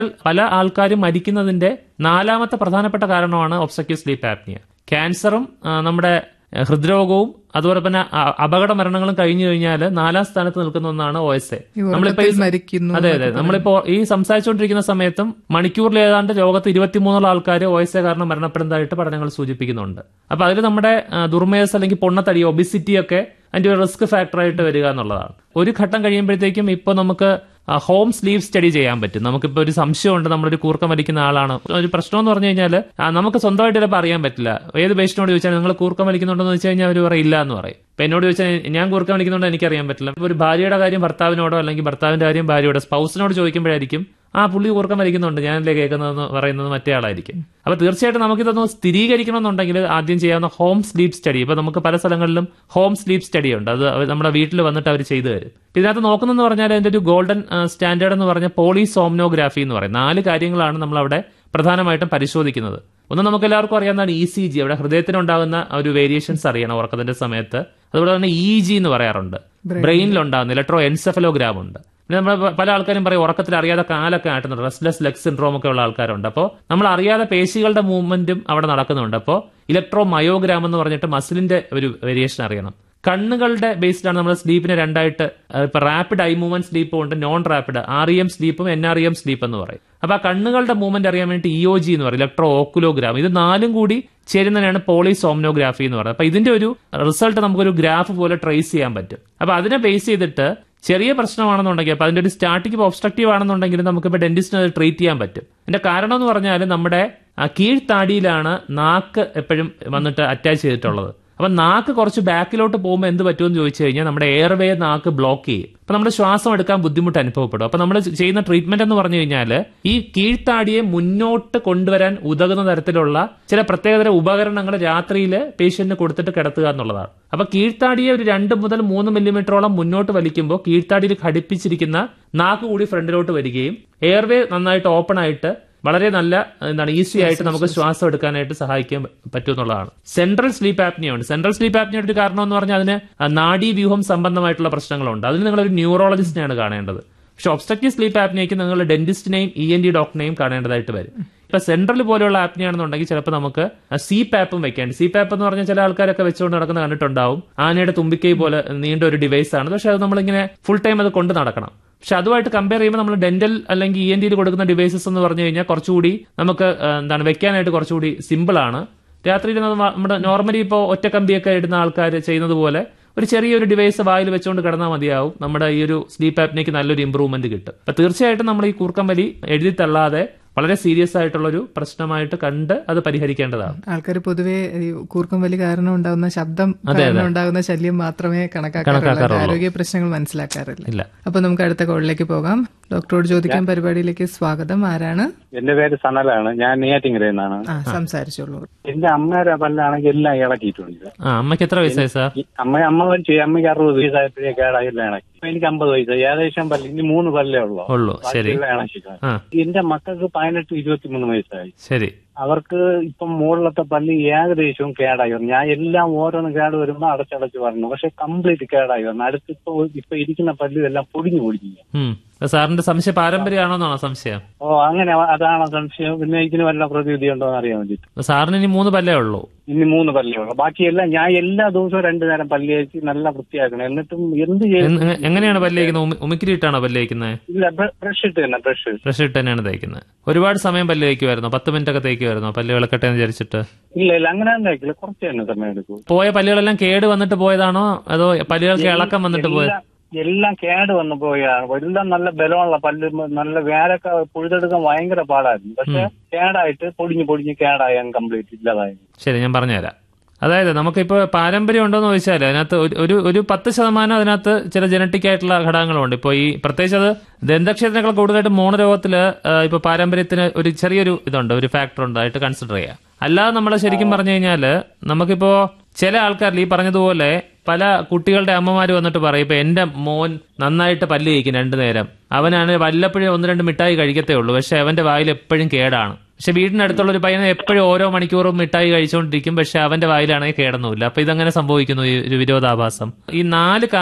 പല ആൾക്കാരും മരിക്കുന്നതിന്റെ നാലാമത്തെ പ്രധാനപ്പെട്ട കാരണമാണ് ഒബ്സക്റ്റീവ് സ്ലീപ്പ് ആപ്നിയ ക്യാൻസറും ആ, നമ്മുടെ ആ, ഹൃദ്രോഗവും അതുപോലെ തന്നെ അ- അപകട മരണങ്ങളും കഴിഞ്ഞു കഴിഞ്ഞാൽ നാലാം സ്ഥാനത്ത് നിൽക്കുന്ന ഒന്നാണ് ഒ എസ് എ ഈ ഉറക്കത്തിൽ മരിക്കുന്നു അതെ അതെ നമ്മളിപ്പോ ഈ സംസാരിച്ചുകൊണ്ടിരിക്കുന്ന സമയത്തും മണിക്കൂറിൽ ഏതാണ്ട് ലോകത്ത് ഇരുപത്തിമൂന്നോളം ആൾക്കാർ ഒ എസ് എ കാരണം മരണപ്പെടുന്നതായിട്ട് പഠനങ്ങൾ സൂചിപ്പിക്കുന്നുണ്ട് അപ്പൊ അതിൽ നമ്മുടെ ആ, ദുർമേധസ് അല്ലെങ്കിൽ പൊണ്ണത്തടി ഒബിസിറ്റി ഒക്കെ അതിന്റെ ഒരു റിസ്ക് ഫാക്ടറായിട്ട് വരിക എന്നുള്ളതാണ് ഒരു ഘട്ടം കഴിയുമ്പോഴത്തേക്കും ഇപ്പൊ നമുക്ക് ഹോം സ്ലീവ് സ്റ്റഡി ചെയ്യാൻ പറ്റും നമുക്കിപ്പോ ഒരു സംശയമുണ്ട് നമ്മളൊരു കൂർക്കം വലിക്കുന്ന ആളാണ് ഒരു പ്രശ്നം എന്ന് പറഞ്ഞു കഴിഞ്ഞാൽ നമുക്ക് സ്വന്തമായിട്ട് ചിലപ്പോൾ അറിയാൻ പറ്റില്ല ഏത് പേഷ്യനോട് ചോദിച്ചാൽ നിങ്ങൾ കൂർക്കം വലിക്കുന്നുണ്ടെന്ന് വെച്ച് കഴിഞ്ഞാൽ അവർ പറയും ഇല്ല എന്ന് പറയും ഇപ്പൊ എന്നോട് ചോദിച്ചാൽ ഞാൻ കൂർക്കം വലിക്കുന്നുണ്ടോ എനിക്കറിയാൻ പറ്റില്ല ഇപ്പൊ ഒരു ഭാര്യയുടെ കാര്യം ഭർത്താവിനോടോ അല്ലെങ്കിൽ ഭർത്താവിന്റെ കാര്യം ഭാര്യയുടെ സ്പൗസിനോട് ചോദിക്കുമ്പോഴായിരിക്കും ആ പുള്ളി കൂർക്കം വലിക്കുന്നുണ്ട് ഞാനല്ലേ കേൾക്കുന്നതെന്ന് പറയുന്നത് മറ്റേ ആളായിരിക്കും അപ്പൊ തീർച്ചയായിട്ടും നമുക്കിതൊന്ന് സ്ഥിരീകരിക്കണമെന്നുണ്ടെങ്കിൽ ആദ്യം ചെയ്യാവുന്ന ഹോം സ്ലീപ്പ് സ്റ്റഡി ഇപ്പൊ നമുക്ക് പല സ്ഥലങ്ങളിലും ഹോം സ്ലീപ്പ് സ്റ്റഡി ഉണ്ട് അത് അവർ നമ്മുടെ വീട്ടിൽ വന്നിട്ട് അവർ ചെയ്തു തരും ഇപ്പൊ ഇതിനകത്ത് നോക്കുന്നെന്ന് പറഞ്ഞാൽ അതിന്റെ ഒരു ഗോൾഡൻ സ്റ്റാൻഡേർഡ് എന്ന് പറഞ്ഞ പോളിസോംനോഗ്രാഫി എന്ന് പറയും നാല് കാര്യങ്ങളാണ് നമ്മൾ അവിടെ പ്രധാനമായിട്ടും പരിശോധിക്കുന്നത് ഒന്ന് നമുക്ക് എല്ലാവർക്കും അറിയാവുന്നതാണ് ഇ സി ജി അവിടെ ഹൃദയത്തിനുണ്ടാകുന്ന ആ ഒരു വേരിയേഷൻസ് അറിയണം ഉറക്കത്തിന്റെ സമയത്ത് അതുപോലെ തന്നെ ഇ ജി എന്ന് പറയാറുണ്ട് ബ്രെയിനിലുണ്ടാകുന്ന ഇലക്ട്രോ എൻസെഫലോഗ്രാം ഉണ്ട് പിന്നെ നമ്മൾ പല ആൾക്കാരും പറയും ഉറക്കത്തിൽ അറിയാതെ കാലൊക്കെ ആട്ടുന്നുണ്ട് റെസ്റ്റ്ലെസ് ലെഗ് സിൻഡ്രോം ഒക്കെ ഉള്ള ആൾക്കാരുണ്ട് അപ്പോൾ നമ്മൾ അറിയാതെ പേശികളുടെ മൂവ്മെന്റും അവിടെ നടക്കുന്നുണ്ട് അപ്പോൾ ഇലക്ട്രോ മയോഗ്രാം എന്ന് പറഞ്ഞിട്ട് മസിലിന്റെ ഒരു വേരിയേഷൻ അറിയണം കണ്ണുകളുടെ ബേസ്ഡാണ് നമ്മൾ സ്ലീപ്പിനെ രണ്ടായിട്ട് അഹ് ഇപ്പൊ റാപ്പിഡ് ഐ മൂവ്മെന്റ് സ്ലീപ്പും ഉണ്ട് non rapid R E M സ്ലീപ്പും N R E M sleep എന്ന് പറയും അപ്പൊ ആ കണ്ണുകളുടെ മൂവ്മെന്റ് അറിയാൻ വേണ്ടി ഇ ഒ ജി എന്ന് പറയും ഇലക്ട്രോ ഓക്കുലോഗ്രാം ഇത് നാലും കൂടി ചേരുന്നതിനാണ് പോളിസോംനോഗ്രാഫി എന്ന് പറയുന്നത് അപ്പൊ ഇതിന്റെ ഒരു റിസൾട്ട് നമുക്കൊരു ഗ്രാഫ് പോലെ ട്രേസ് ചെയ്യാൻ പറ്റും അപ്പൊ അതിനെ ബേസ് ചെയ്തിട്ട് ചെറിയ പ്രശ്നമാണെന്നുണ്ടെങ്കിൽ അപ്പൊ അതിന്റെ ഒരു സ്റ്റാർട്ടിങ് ഒബ്സ്ട്രക്റ്റീവ് ആണെന്നുണ്ടെങ്കിൽ നമുക്കിപ്പോൾ ഡെന്റിസ്റ്റിന് അത് ട്രീറ്റ് ചെയ്യാൻ പറ്റും ഇതിന്റെ കാരണം എന്ന് പറഞ്ഞാൽ നമ്മുടെ ആ കീഴ്ത്താടിയിലാണ് നാക്ക് എപ്പോഴും വന്നിട്ട് അറ്റാച്ച് ചെയ്തിട്ടുള്ളത് അപ്പൊ നാക്ക് കുറച്ച് ബാക്കിലോട്ട് പോകുമ്പോൾ എന്ത് പറ്റുമെന്ന് ചോദിച്ചു കഴിഞ്ഞാൽ നമ്മുടെ എയർവേ നാക്ക് ബ്ലോക്ക് ചെയ്യും അപ്പൊ നമ്മുടെ ശ്വാസം എടുക്കാൻ ബുദ്ധിമുട്ട് അനുഭവപ്പെടും അപ്പൊ നമ്മൾ ചെയ്യുന്ന ട്രീറ്റ്മെന്റ് എന്ന് പറഞ്ഞു കഴിഞ്ഞാൽ ഈ കീഴ്ത്താടിയെ മുന്നോട്ട് കൊണ്ടുവരാൻ ഉതകുന്ന തരത്തിലുള്ള ചില പ്രത്യേകതര ഉപകരണങ്ങൾ രാത്രിയിൽ പേഷ്യന്റിന് കൊടുത്തിട്ട് കിടത്തുക എന്നുള്ളതാണ് അപ്പൊ കീഴ്ത്താടിയെ ഒരു രണ്ട് മുതൽ മൂന്ന് മില്ലിമീറ്ററോളം മുന്നോട്ട് വലിക്കുമ്പോൾ കീഴ്ത്താടിയിൽ ഘടിപ്പിച്ചിരിക്കുന്ന നാക്ക് കൂടി ഫ്രണ്ടിലോട്ട് വരികയും എയർവേ നന്നായിട്ട് ഓപ്പൺ ആയിട്ട് വളരെ നല്ല എന്താണ് ഈസി ആയിട്ട് നമുക്ക് ശ്വാസം എടുക്കാനായിട്ട് സഹായിക്കാൻ പറ്റും എന്നുള്ളതാണ് സെൻട്രൽ സ്ലീപ്പ് ആപ്നിയ ഉണ്ട് സെൻട്രൽ സ്ലീപ്പ് ആപ്നിയുടെ ഒരു കാരണം എന്ന് പറഞ്ഞാൽ അതിന് നാഡീവ്യൂഹം സംബന്ധമായിട്ടുള്ള പ്രശ്നങ്ങളുണ്ട് അതിന് നിങ്ങൾ ഒരു ന്യൂറോളജിസ്റ്റിനെയാണ് കാണേണ്ടത് പക്ഷെ ഒബ്സ്ട്രക്റ്റീവ് സ്ലീപ്പ് ആപ്നിയയ്ക്ക് നിങ്ങൾ ഡെന്റിസ്റ്റിനെയും ഇ എൻ ഡി ഡോക്ടറിനെയും കാണേണ്ടതായിട്ട് വരും ഇപ്പൊ സെൻട്രൽ പോലെയുള്ള ആപ്നിയാണെന്നുണ്ടെങ്കിൽ ചിലപ്പോൾ നമുക്ക് സി പാപ്പും വെക്കേണ്ടി സി പാപ്പ് എന്ന് പറഞ്ഞാൽ ചില ആൾക്കാരൊക്കെ വെച്ചുകൊണ്ട് നടക്കുന്ന കണ്ടിട്ടുണ്ടാവും ആനയുടെ തുമ്പിക്കൈ പോലെ നീണ്ട ഒരു ഡിവൈസ് ആണ് പക്ഷെ അത് നമ്മളിങ്ങനെ ഫുൾ ടൈം അത് കൊണ്ട് നടക്കണം പക്ഷെ അതുമായിട്ട് കമ്പയർ ചെയ്യുമ്പോൾ നമ്മൾ ഡെന്റൽ അല്ലെങ്കിൽ ഇ എൻ ഡിയിൽ കൊടുക്കുന്ന ഡിവൈസസ് എന്ന് പറഞ്ഞു കഴിഞ്ഞാൽ കുറച്ചുകൂടി നമുക്ക് ആ, എന്താണ് വെക്കാനായിട്ട് കുറച്ചുകൂടി സിമ്പിൾ ആണ് രാത്രിയിൽ നമ്മൾ നമ്മുടെ നോർമലി ഇപ്പോൾ ഒറ്റ കമ്പിയൊക്കെ ഇടുന്ന ആൾക്കാർ ചെയ്യുന്നത് പോലെ ഒരു ചെറിയൊരു ഡിവൈസ് വായിൽ വെച്ചുകൊണ്ട് കിടന്നാൽ മതിയാവും നമ്മുടെ ഈ ഒരു സ്ലീപ്പ് ആപ്നിക്ക് നല്ലൊരു ഇമ്പ്രൂവ്മെന്റ് കിട്ടും അപ്പൊ തീർച്ചയായിട്ടും നമ്മൾ ഈ കൂർക്കം വലി എഴുതി തള്ളാതെ വളരെ സീരിയസ് ആയിട്ടുള്ള ഒരു പ്രശ്നമായിട്ട് കണ്ട് അത് പരിഹരിക്കേണ്ടതാണ് ആൾക്കാർ പൊതുവെ ഈ കൂർക്കം വലി കാരണം ഉണ്ടാകുന്ന ശബ്ദം കാരണം ഉണ്ടാകുന്ന ശല്യം മാത്രമേ കണക്കാക്കാറുള്ളൂ കണക്കാക്കാറുള്ളൂ. ആരോഗ്യ പ്രശ്നങ്ങൾ മനസ്സിലാക്കാറില്ല ഇല്ല അപ്പൊ നമുക്ക് അടുത്ത കോളിലേക്ക് പോകാം ഡോക്ടറോട് ചോദിക്കാൻ പരിപാടിയിലേക്ക് സ്വാഗതം ആരാണ് എന്റെ പേര് സനലാണ് ഞാൻ നെയ്യാറ്റിങ്കരയിൽ നിന്നാണ് ആ സംസാരിച്ചോളൂ എന്റെ അമ്മയുടെ പല്ലാണെങ്കിൽ എല്ലാം ഇളക്കിയിട്ടുണ്ട് ആ അമ്മയ്ക്ക് എത്ര വയസ്സായി സാർ ഈ അമ്മ അമ്മ മരിച്ചു അമ്മയ്ക്ക് അറുപത് വയസ്സായപ്പോഴേ കേടായി എല്ലാം ഇളക്കി ഇപ്പൊ എനിക്ക് അമ്പത് വയസ്സായി ഏകദേശം പല്ല് ഇനി മൂന്ന് പല്ലേ ഉള്ളൂ ഉള്ളൂ ശരി ബാക്കിയെല്ലാം ഇളക്കിയിട്ടുണ്ട് ആ എന്റെ മക്കൾക്ക് പതിനെട്ട് ഇരുപത്തിമൂന്ന് വയസ്സായി ശരി അവർക്ക് ഇപ്പം മുകളിലത്തെ പല്ല് ഏകദേശവും കേടായി വന്നു ഞാൻ എല്ലാം ഓരോന്ന് കേട് വരുമ്പോ അടച്ചടച്ച് പറഞ്ഞു പക്ഷെ കംപ്ലീറ്റ് കേടായി വന്നു അടുത്തിപ്പോ ഇപ്പൊ ഇരിക്കുന്ന പല്ല് എല്ലാം പൊടിഞ്ഞു പൊടിഞ്ഞു ഉം അപ്പൊ സാറിന്റെ സംശയം പാരമ്പര്യമാണോന്നാണോ സംശയം ഓ അങ്ങനെ അതാണ് സംശയം പിന്നെ ഇതിന് വല്ല പ്രതിവിധി ഉണ്ടോ എന്ന് അറിയാൻ വേണ്ടിട്ട് അപ്പൊ സാറിന് ഇനി മൂന്ന് പല്ലേ ഉള്ളൂ ഇനി മൂന്ന് പല്ലേ ഉള്ളു ബാക്കിയെല്ലാം ഞാൻ എല്ലാ ദിവസവും രണ്ടു നേരം പല്ല് തേച്ച് നല്ല വൃത്തിയാക്കണം എന്നിട്ടും എന്ത് ചെയ്യും എങ്ങ- എങ്ങനെയാണ് പല്ലേക്കുന്നത് ഉമിക്കിരിട്ടാണോ പല്ലേക്കുന്നത് ഇല്ല ബ്രഷ് ഇട്ട് തന്നെ ബ്രഷ് ബ്രഷ് ഇട്ട് തന്നെയാണ് തേക്കുന്നത് ഒരുപാട് സമയം പല്ല് തേക്കുമായിരുന്നോ പത്ത് മിനിറ്റ് ഒക്കെ തേക്കുമായിരുന്നോ പല്ല് വിളക്കട്ടെ എന്ന് വിചാരിച്ചിട്ട് ഇല്ല ഇല്ല അങ്ങനെ തന്നെ ആക്കില്ല കുറച്ച് തന്നെ സമയം എടുക്കും പോയ പല്ലുകളെല്ലാം കേട് വന്നിട്ട് പോയതാണോ അതോ പല്ലുകൾക്ക് ഇളക്കം വന്നിട്ട് പോയത് എല്ലാം- എല്ലാം കേട് വന്നു പോയാണ് എല്ലാം നല്ല ബലമുള്ള പല്ല് നല്ല വേരൊക്കെ പുഴുതെടുക്കാൻ ഭയങ്കര പാടായിരുന്നു പക്ഷെ കേടായിട്ട് പൊടിഞ്ഞ് പൊടിഞ്ഞ് കേടായി കംപ്ലീറ്റ് ഇല്ലാതായി ശരി ഞാൻ പറഞ്ഞുതരാം അതായത് നമുക്കിപ്പോൾ പാരമ്പര്യം ഉണ്ടോന്ന് ചോദിച്ചാൽ അതിനകത്ത് ഒരു- ഒരു ഒരു പത്ത് ശതമാനം അതിനകത്ത് ചില ജനറ്റിക് ആയിട്ടുള്ള ഘടകങ്ങളുണ്ട് ഇപ്പോൾ ഈ പ്രത്യേകിച്ച് അത് ദന്തക്ഷേത്രങ്ങൾ കൂടുതലായിട്ട് മോണരോഗത്തിൽ ഇപ്പോൾ പാരമ്പര്യത്തിന് ഒരു ചെറിയൊരു ഇതുണ്ട് ഒരു ഫാക്ടർ ഉണ്ട് ആയിട്ട് കൺസിഡർ ചെയ്യാം അല്ലാതെ നമ്മൾ ശരിക്കും പറഞ്ഞു കഴിഞ്ഞാൽ നമുക്കിപ്പോ ചില ആൾക്കാരിൽ ഈ പറഞ്ഞതുപോലെ പല കുട്ടികളുടെ അമ്മമാർ വന്നിട്ട് പറയും ഇപ്പൊ എന്റെ മോൻ നന്നായിട്ട് പല്ല് കഴിക്കും രണ്ടു നേരം അവനാണ് വല്ലപ്പോഴും ഒന്ന് രണ്ട് മിഠായി കഴിക്കത്തേ ഉള്ളൂ പക്ഷെ അവന്റെ വായിൽ എപ്പോഴും കേടാണ് പക്ഷെ വീടിനടുത്തുള്ള ഒരു പയ്യനെ എപ്പോഴും ഓരോ മണിക്കൂറും മിഠായി കഴിച്ചുകൊണ്ടിരിക്കും പക്ഷെ അവന്റെ വായിലാണെങ്കിൽ കേടൊന്നുമില്ല അപ്പൊ ഇതങ്ങനെ സംഭവിക്കുന്നു ഈ ഒരു വിരോധാഭാസം ഈ നാല്